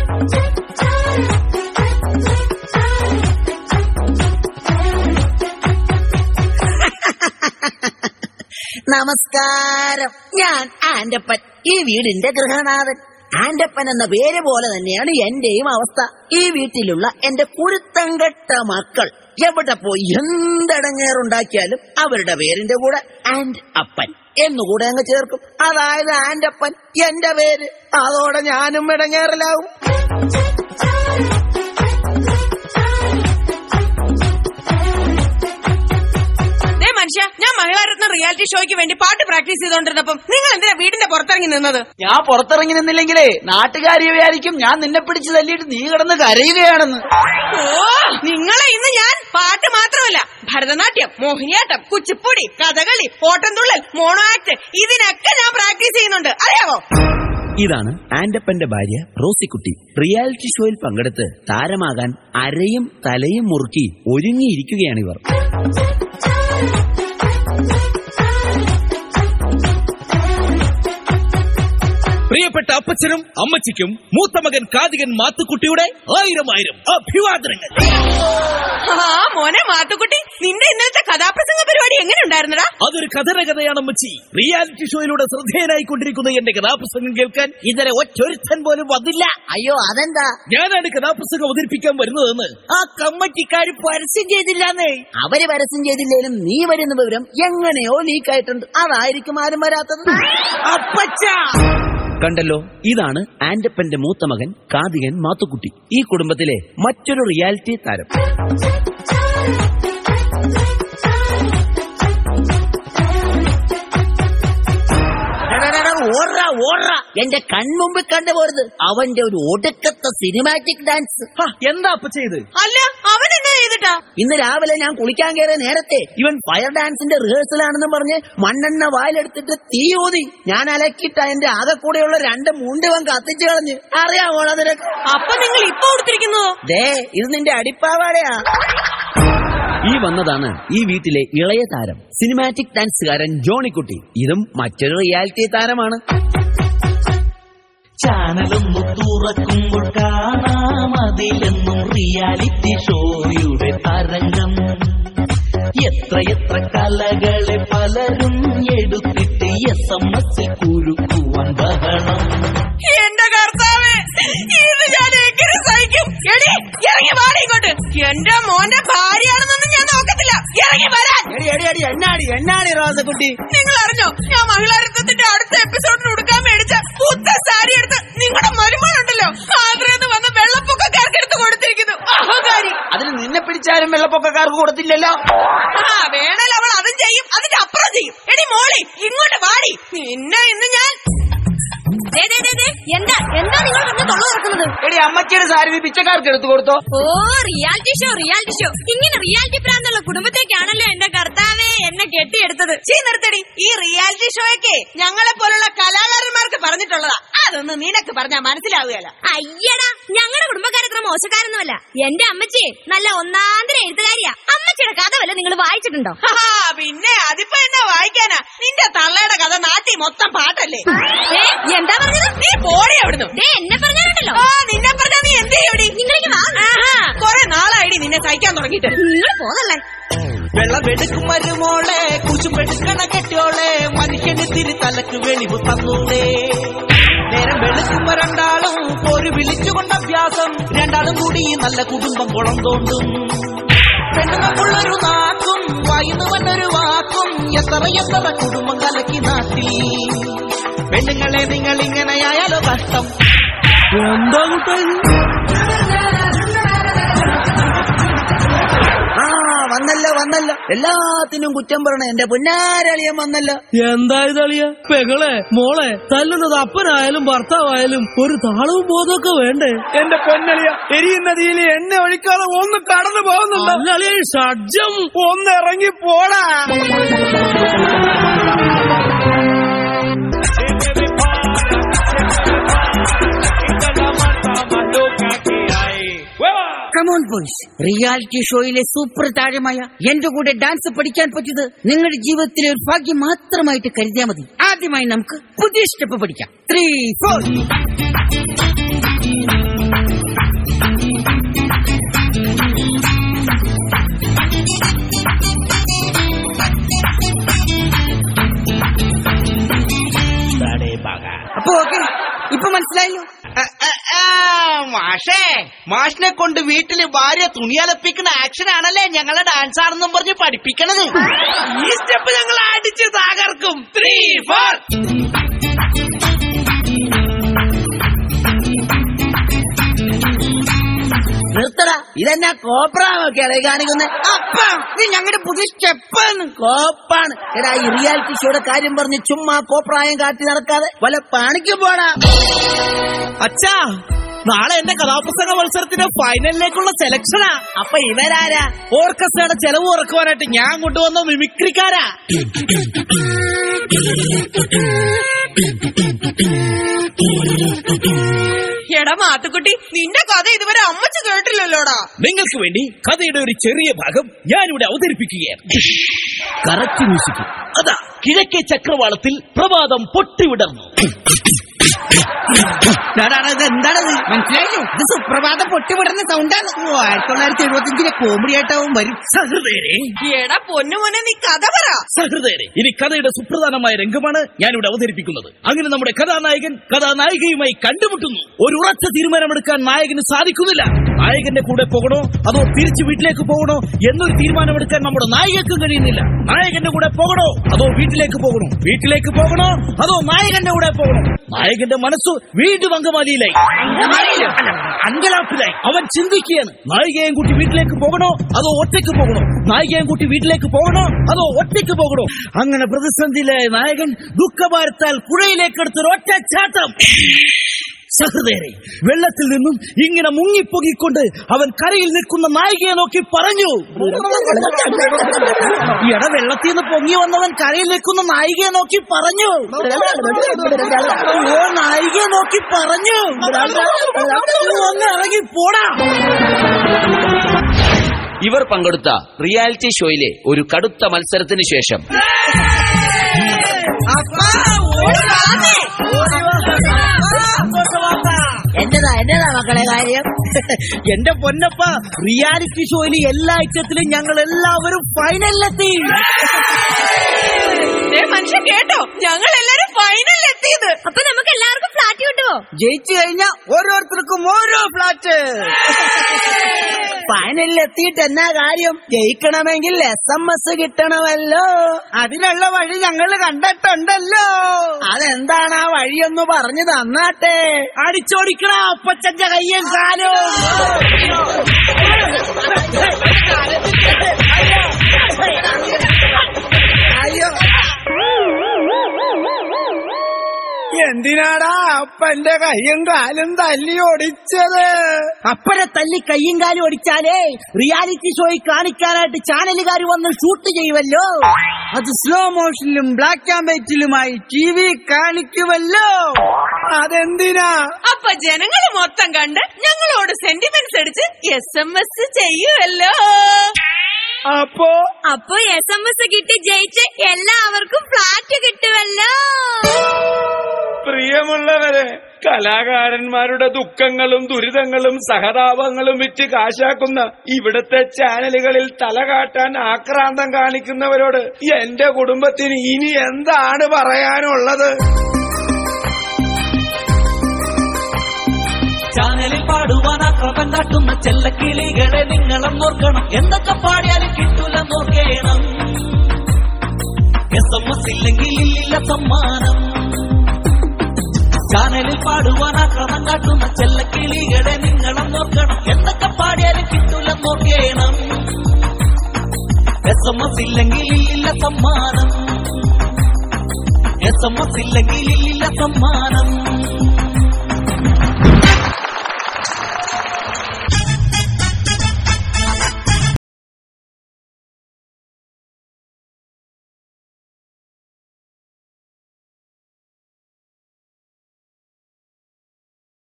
നമസ്കാരം ഞാൻ ആന്റപ്പൻ ഈ വീടിന്റെ ഗൃഹനാഥൻ ആന്റപ്പൻ എന്ന പേര് പോലെ തന്നെയാണ് എന്റെയും അവസ്ഥ ഈ വീട്ടിലുള്ള എന്റെ കുരുത്തങ്കെട്ട മക്കൾ എവിടെ പോയി എന്തടങ്ങേറുണ്ടാക്കിയാലും അവരുടെ പേരിന്റെ കൂടെ ആൻഡ് അപ്പൻ എന്നുകൂടെ അങ്ങ് ചേർക്കും അതായത് ആന്റപ്പൻ എന്റെ പേര് അതോടെ ഞാനും ഇടങ്ങേറലാവും ദേ മനുഷ്യ ഞാൻ മഹിളാരത്ന റിയാലിറ്റി ഷോയ്ക്ക് വേണ്ടി പാട്ട് പ്രാക്ടീസ് ചെയ്തോണ്ടിരുന്നപ്പം നിങ്ങൾ എന്തിനാ വീടിന്റെ പുറത്തിറങ്ങി നിന്നത് ഞാൻ പുറത്തിറങ്ങി നിന്നില്ലെങ്കിലേ നാട്ടുകാരി വിചാരിക്കും ഞാൻ നിന്നെ പിടിച്ച് തല്ലിയിട്ട് നീ കിടന്ന് കരയുകയാണെന്ന് ഓ നിങ്ങളെ ഇന്ന് ഞാൻ പാട്ട് മാത്രമല്ല ഭരതനാട്യം മോഹിനിയാട്ടം കുച്ചിപ്പുടി കഥകളി ഓട്ടംതുള്ളൽ മോണോ ആക്ട് ഇതിനൊക്കെ ഞാൻ പ്രാക്ടീസ് ചെയ്യുന്നുണ്ട് അറിയാവോ ഇതാണ് ആന്റപ്പന്റെ ഭാര്യ റോസിക്കുട്ടി റിയാലിറ്റി ഷോയിൽ പങ്കെടുത്ത് താരമാകാൻ അരയും തലയും മുറുക്കി ഒരുങ്ങിയിരിക്കുകയാണിവർ പ്രിയപ്പെട്ട അപ്പച്ചനും അമ്മച്ചിക്കും മൂത്ത മകൻ കാതികൻ മാത്തുക്കുട്ടിയുടെ ആയിരം ആയിരം അഭിവാദനങ്ങൾ ആ മോനെ മാത്തുക്കുട്ടി നിന്റെ ഇന്നലത്തെ കഥാപ്രസംഗ പരിപാടി എങ്ങനെ ഉണ്ടായിരുന്നടാ അതൊരു കഥന കഥയാണ് അമ്മച്ചി റിയാലിറ്റി ഷോയിലൂടെ ശ്രദ്ധേയനായിക്കൊണ്ടിരിക്കുന്ന എന്റെ കഥാപ്രസംഗം കേൾക്കാൻ ഇതുവരെ ഒറ്റൊരുത്തൻ പോലും വന്നില്ല അയ്യോ അതെന്താ ഞാനാണ് കഥാപ്രസംഗം അവതരിപ്പിക്കാൻ വരുന്നതെന്ന് ആ കമ്മറ്റിക്കാർ പരസ്യം ചെയ്തില്ലാന്നേ അവര് പരസ്യം ചെയ്തില്ലേലും നീ വരുന്ന വിവരം എങ്ങനെയോ ലീക്കായിട്ടുണ്ട് അതായിരിക്കും ആരും വരാത്തത് അപ്പച്ച കണ്ടല്ലോ ഇതാണ് ആന്റപ്പന്റെ മൂത്ത മകൻ കാതികൻ മാത്തുക്കുട്ടി ഈ കുടുംബത്തിലെ മറ്റൊരു റിയാലിറ്റി താരം ഓർറ ഓർറ എന്റെ കൺമുമ്പിൽ കണ്ടുപോരുത് അവന്റെ ഒരു ഒടുക്കത്തെ സിനിമാറ്റിക് ഡാൻസ് ഹ, എന്താ അപ്പച്ച ഇത് അല്ല അവൻ എന്നാ ചെയ്തിട്ടാ ഇന്ന് രാവിലെ ഞാൻ കുളിക്കാൻ കയറിയ നേരത്തെ ഇവൻ ഫയർ ഡാൻസിന്റെ റിഹേഴ്സൽ ആണെന്ന് പറഞ്ഞ് മണ്ണെണ്ണ വായിലെടുത്തിട്ട് തീ ഊതി ഞാൻ അലക്കിയിട്ട് അതിന്റെ ആകെ കൂടെയുള്ള രണ്ട് മുണ്ടിവൻ കത്തിച്ചു കളഞ്ഞ് അറിയാമോ നിനക്ക് അപ്പൊ നിങ്ങൾ ഇപ്പൊ കൊടുത്തിരിക്കുന്നതോ ദേ ഇത് നിന്റെ അടിപ്പാവാടയാ ഈ വന്നതാണ് ഈ വീട്ടിലെ ഇളയ താരം സിനിമാറ്റിക് ഡാൻസുകാരൻ ജോണിക്കുട്ടി ഇതും മറ്റൊരു റിയാലിറ്റി താരമാണ് ചാനലൊന്നു തുറക്കുമ്പോൾ കാണാം അതിലെന്നും റിയാലിറ്റി ഷോയുടെ തരംഗം എത്ര എത്ര കലകളെ പലരും എടുത്തിട്ട് എസ് എം എസ് കുരുക്കുവാൻ ബഹളം എന്റെ കർത്താവേ ഇത് ഞാൻ എങ്ങനെ സഹിക്കും എടി ഇറങ്ങി വാടി ഇങ്ങോട്ട് എന്റെ മോന്റെ ഭാര്യയാണെന്നൊന്നും ഞാൻ നോക്കത്തില്ല ഇറങ്ങി വരാൻ എടി എടി എടി എന്നാടി എന്നാടി റോസക്കുട്ടി നിങ്ങൾ അറിഞ്ഞോ ഞാൻ മഹിളാരത്വത്തിന്റെ അടുത്ത എപ്പിസോഡിന് ഉടുക്കാൻ മേടിച്ച പുത്ത സാരി എടുത്ത് നിങ്ങളുടെ മരുമോളുണ്ടല്ലോ ആഗ്രഹന്ന് വന്ന വെള്ളപ്പൊക്കക്കാർക്ക് എടുത്ത് കൊടുത്തിരിക്കുന്നു അഹങ്കാരി അതിന് നിന്നെ പിടിച്ചാലും വെള്ളപ്പൊക്കക്കാർക്ക് കൊടുത്തില്ലല്ലോ ആ വേണേൽ അവൾ അതും ചെയ്യും അതിന്റെ അപ്പുറം ചെയ്യും എടി മോളി ഇങ്ങോട്ട് വാടി നിന്നെ ഇന്ന് ഞാൻ ദേ, ദേ, ദേ, ദേ, എന്താ എന്താ നിങ്ങൾ തന്നെ തൊള്ള തുറക്കുന്നത് എടി അമ്മച്ചിയുടെ സാരി നീ പിച്ചക്കാർക്ക് എടുത്തു കൊടുത്തോ ഓ റിയാലിറ്റി ഷോ റിയാലിറ്റി ഷോ ഇങ്ങനെ റിയാലിറ്റി പ്രാന്തുള്ള കുടുംബത്തേക്കാണല്ലോ എന്റെ കർത്താവേ എന്നെ കെട്ടിയെടുത്തത് ചീ നിർത്തടി ഈ റിയാലിറ്റി ഷോയൊക്കെ ഞങ്ങളെ പോലുള്ള കലാകാരന്മാർക്ക് പറഞ്ഞിട്ടുള്ളതാ അതൊന്നും നിനക്ക് പറഞ്ഞാ മനസ്സിലാവുകയല്ല അയ്യടാ ഞങ്ങളുടെ കുടുംബക്കാരത്ര മോശക്കാരൊന്നുമല്ല എന്റെ അമ്മച്ചി നല്ല ഒന്നാന്തര എഴുത്തുകാരിയാ അമ്മച്ചിയുടെ കഥ വല്ല നിങ്ങൾ വായിച്ചിട്ടുണ്ടോ ഹാ, പിന്നെ അതിപ്പോ എന്നാ വായിക്കാനാ നിന്റെ തള്ളയുടെ കഥ നാട്ടി മൊത്തം പാട്ടല്ലേ ഏ, എന്താ പറഞ്ഞത് നീ പോടി അവിടുന്ന് ദേ എന്നെ പറഞ്ഞാലുണ്ടല്ലോ ആ നിന്നെ പറഞ്ഞാ നീ എന്ത് ചെയ്യടി നിങ്ങളിങ്ങ് വാ. കൊറേ നാളായിടി നിന്നെ സഹിക്കാൻ തുടങ്ങിയിട്ട് നിങ്ങൾ പോകല്ലേ വെള്ളമെടുക്കും മരുമോളെ കുശുമെടുക്കണ കെട്ടിയോളെ മനുഷ്യന് തിരി തലക്ക് വെളിവ് തന്നൂടെ നേരം വെളുക്കുമ്പോ രണ്ടാളും ഒരു വിളിച്ചുകൊണ്ട അഭ്യാസം രണ്ടാളും കൂടി നല്ല കുടുംബം കുളം തോണ്ടും പെണ്ണുങ്ങൾക്കുള്ളൊരു നാക്കും വായുന്നു വന്നൊരു വാക്കും എത്ര എത്ര കുടുംബം കലക്കി നാട്ടിൽ പെണ്ണുങ്ങളെ നിങ്ങൾ ഇങ്ങനെയായാലോ കഷ്ടം എന്താ കൂട്ടായി ആ വന്നല്ലോ വന്നല്ലോ എല്ലാത്തിനും കുറ്റം പറയണ എന്റെ പൊന്നാരളിയൻ വന്നല്ലോ എന്തായത് അളിയ പെങ്ങളെ മോളെ തല്ലുന്നത് അപ്പനായാലും ഭർത്താവായാലും ഒരു താളവും ബോധമൊക്കെ വേണ്ടേ എന്റെ പൊന്നലിയ എരിയുന്ന തീയിൽ എണ്ണ ഒഴിക്കാതെ ഒന്ന് കടന്നു പോകുന്നുണ്ടോ അല്ല അളിയ ഈ ഷഡ്ജം ഒന്ന് ഇറങ്ങി പോടാ കമോൺ ബോയ്സ് റിയാലിറ്റി ഷോയിലെ സൂപ്പർ താരമായ എന്റെ കൂടെ ഡാൻസ് പഠിക്കാൻ പറ്റിയത് നിങ്ങളുടെ ജീവിതത്തിലെ ഒരു ഭാഗ്യം മാത്രമായിട്ട് കരുതിയാൽ മതി ആദ്യമായി നമുക്ക് പുതിയ സ്റ്റെപ്പ് പഠിക്കാം ത്രീ ഫോർ അപ്പൊ ഓക്കെ ഇപ്പൊ മനസ്സിലായല്ലോ ആ, ആ, ആ, മാഷേ മാഷിനെ കൊണ്ട് വീട്ടില് ഭാര്യ തുണിയലപ്പിക്കുന്ന ആക്ഷൻ ആണല്ലേ ഞങ്ങളെ ഡാൻസ് ആണെന്നും പറഞ്ഞ് പഠിപ്പിക്കണത് ഈ സ്റ്റെപ്പ് ഞങ്ങൾ അടിച്ച് തകർക്കും ത്രീ ഫോർ നിർത്തട ഇതെന്നാ കോപ്രാന്നൊക്കെയാണ് കാണിക്കുന്നത് അപ്പ ഇത് ഞങ്ങളുടെ പുതിയ സ്റ്റെപ്പാണ് കോപ്പാണ് എടാ ഈ റിയാലിറ്റി ഷോയുടെ കാര്യം പറഞ്ഞ് ചുമ്മാ കോപ്രായം കാട്ടി നടക്കാതെ വല്ല പണിക്ക് പോടാ അച്ഛാ നാളെ എന്റെ കഥാപ്രസംഗ മത്സരത്തിന്റെ ഫൈനലിലേക്കുള്ള സെലക്ഷനാ അപ്പൊ ഇവരാരാ ഓർക്കസ്ട്രയുടെ ചെലവ് കുറക്കുവാനായിട്ട് ഞാൻ കൊണ്ടുവന്ന മിമിക്രിക്കാരാ എടാ മാത്തുക്കുട്ടി നിന്റെ കഥ ഇതുവരെ അമ്മച്ച് കേട്ടില്ലല്ലോടാ നിങ്ങൾക്ക് വേണ്ടി കഥയുടെ ഒരു ചെറിയ ഭാഗം ഞാനിവിടെ അവതരിപ്പിക്കുകയാണ് കറക്റ്റ് മ്യൂസിക് അതാ കിഴക്കേ ചക്രവാളത്തിൽ പ്രഭാതം പൊട്ടിവിടർന്നു എന്താണത് മനസ്സിലായില്ലോ ഇത് സുപ്രഭാത പൊട്ടിവിടുന്ന സൗണ്ടാണ് ഓ ആയിരത്തി തൊള്ളായിരത്തി എഴുപത്തി അഞ്ചിലെ കോമഡി ആയിട്ടാവും വരും സഹൃദയരെ എടാ പൊന്നു മോനെ നീ കഥ പറ സഹൃദയരെ ഇനി കഥയുടെ സുപ്രധാനമായ രംഗമാണ് ഞാനിവിടെ അവതരിപ്പിക്കുന്നത് അങ്ങനെ നമ്മുടെ കഥാനായകൻ കഥാനായികയുമായി കണ്ടുമുട്ടുന്നു ഒരു ഉറച്ച തീരുമാനമെടുക്കാൻ നായകന് സാധിക്കുന്നില്ല നായകന്റെ കൂടെ പോകണോ അതോ തിരിച്ചു വീട്ടിലേക്ക് പോകണോ എന്നൊരു തീരുമാനമെടുക്കാൻ നമ്മുടെ നായികക്കും കഴിയുന്നില്ല നായകന്റെ കൂടെ പോകണോ അതോ വീട്ടിലേക്ക് പോകണോ വീട്ടിലേക്ക് പോകണോ അതോ നായകന്റെ കൂടെ പോകണോ നായകന്റെ മനസ്സ് വീണ്ടും അങ്കമാലിയിലായി അല്ല, അങ്കലാപ്പിലായി അവൻ ചിന്തിക്കുകയാണ് നായികയും കൂട്ടി വീട്ടിലേക്ക് പോകണോ അതോ ഒറ്റയ്ക്ക് പോകണോ നായികയും കൂട്ടി വീട്ടിലേക്ക് പോകണോ അതോ ഒറ്റയ്ക്ക് പോകണോ അങ്ങനെ പ്രതിസന്ധിയിലായ നായകൻ ദുഃഖഭാരത്താൽ പുഴയിലേക്ക് എടുത്തൊരു ഒറ്റ ചാട്ടം സഹൃദയരെ വെള്ളത്തിൽ നിന്നും ഇങ്ങനെ മുങ്ങിപ്പൊങ്ങിക്കൊണ്ട് അവൻ കരയിൽ നിൽക്കുന്ന നായികയെ നോക്കി പറഞ്ഞു ഇട വെള്ളത്തിൽ നിന്ന് പൊങ്ങി വന്നവൻ കരയിൽ നിൽക്കുന്ന നായികയെ നോക്കി പറഞ്ഞു ഓ നായികയെ നോക്കി പറഞ്ഞു ഒന്ന് ഇറങ്ങി പോടാ ഇവർ പങ്കെടുത്ത റിയാലിറ്റി ഷോയിലെ ഒരു കടുത്ത മത്സരത്തിന് ശേഷം എന്റേതാ എന്റേതാ മക്കളെ കാര്യം എന്റെ പൊന്നപ്പ റിയാലിറ്റി ഷോയിൽ എല്ലാ ഐറ്റത്തിലും ഞങ്ങൾ എല്ലാവരും ഫൈനലിലെത്തി ദേ മനുഷ്യൻ കേട്ടോ ഞങ്ങൾ എല്ലാരും ഫൈനലിൽ എത്തിയത് അപ്പൊ നമുക്ക് എല്ലാവർക്കും ഫ്ലാറ്റ് കിട്ടുമോ ജയിച്ചു കഴിഞ്ഞാ ഓരോരുത്തർക്കും ഓരോ ഫ്ലാറ്റ് ഫൈനലിൽ എത്തിയിട്ട് എന്നാ കാര്യം ജയിക്കണമെങ്കിൽ എസ് എം എസ് കിട്ടണമല്ലോ അതിനുള്ള വഴി ഞങ്ങൾ കണ്ടിട്ടുണ്ടല്ലോ അതെന്താണ് ആ വഴിയൊന്ന് പറഞ്ഞു തന്നാട്ടെ അടിച്ചോടിക്കണ അപ്പച്ചന്റെ കയ്യും കാലും അയ്യോ എന്തിനാടാ അപ്പന്റെ കയ്യും കാലും തല്ലി ഒടിച്ചത് അപ്പനെ തല്ലി കയ്യും കാലും ഒടിച്ചാലേ റിയാലിറ്റി ഷോയിൽ കാണിക്കാനായിട്ട് ചാനലുകാർ വന്ന് ഷൂട്ട് ചെയ്യുമല്ലോ അത് സ്ലോ മോഷനിലും ബ്ലാക്ക് ആൻഡ് വൈറ്റിലുമായി ടി വി കാണിക്കുമല്ലോ അതെന്തിനാ അപ്പൊ ജനങ്ങള് മൊത്തം കണ്ട് ഞങ്ങളോട് സെന്റിമെന്റ്സ് അടിച്ച് എസ് എം എസ് ചെയ്യുമല്ലോ അപ്പോ അപ്പൊ എസ് എം എസ് കിട്ടി ജയിച്ച് എല്ലാവർക്കും ഫ്ലാറ്റ് കിട്ടുമല്ലോ പ്രിയമുള്ളവരെ കലാകാരന്മാരുടെ ദുഃഖങ്ങളും ദുരിതങ്ങളും സഹതാപങ്ങളും വിറ്റ് കാശാക്കുന്ന ഇവിടുത്തെ ചാനലുകളിൽ തലകാട്ടാൻ ആക്രാന്തം കാണിക്കുന്നവരോട് എന്റെ കുടുംബത്തിന് ഇനി എന്താണ് പറയാനുള്ളത് ചാനലിൽ പാടുവാൻ അക്രമം കാട്ടുന്ന ചെല്ലക്കിളികളെ നിങ്ങളും നോക്കണം എന്തൊക്കെ പാടിയാലും കിട്ടൂല നോക്കേണം എസ് എം എസ് ഇല്ലെങ്കിൽ ഇല്ലില്ല സമ്മാനം ചാനലിൽ പാടുവാൻ അക്രമം കാട്ടുന്ന ചെല്ലക്കിളികളെ നിങ്ങളും നോക്കണം എന്തൊക്കെ പാടിയാലും കിട്ടൂല നോക്കേണം എസ് എം എസ് ഇല്ലെങ്കിൽ ഇല്ലില്ല സമ്മാനം എസ് എം എസ് ഇല്ലെങ്കിൽ ഇല്ലില്ല സമ്മാനം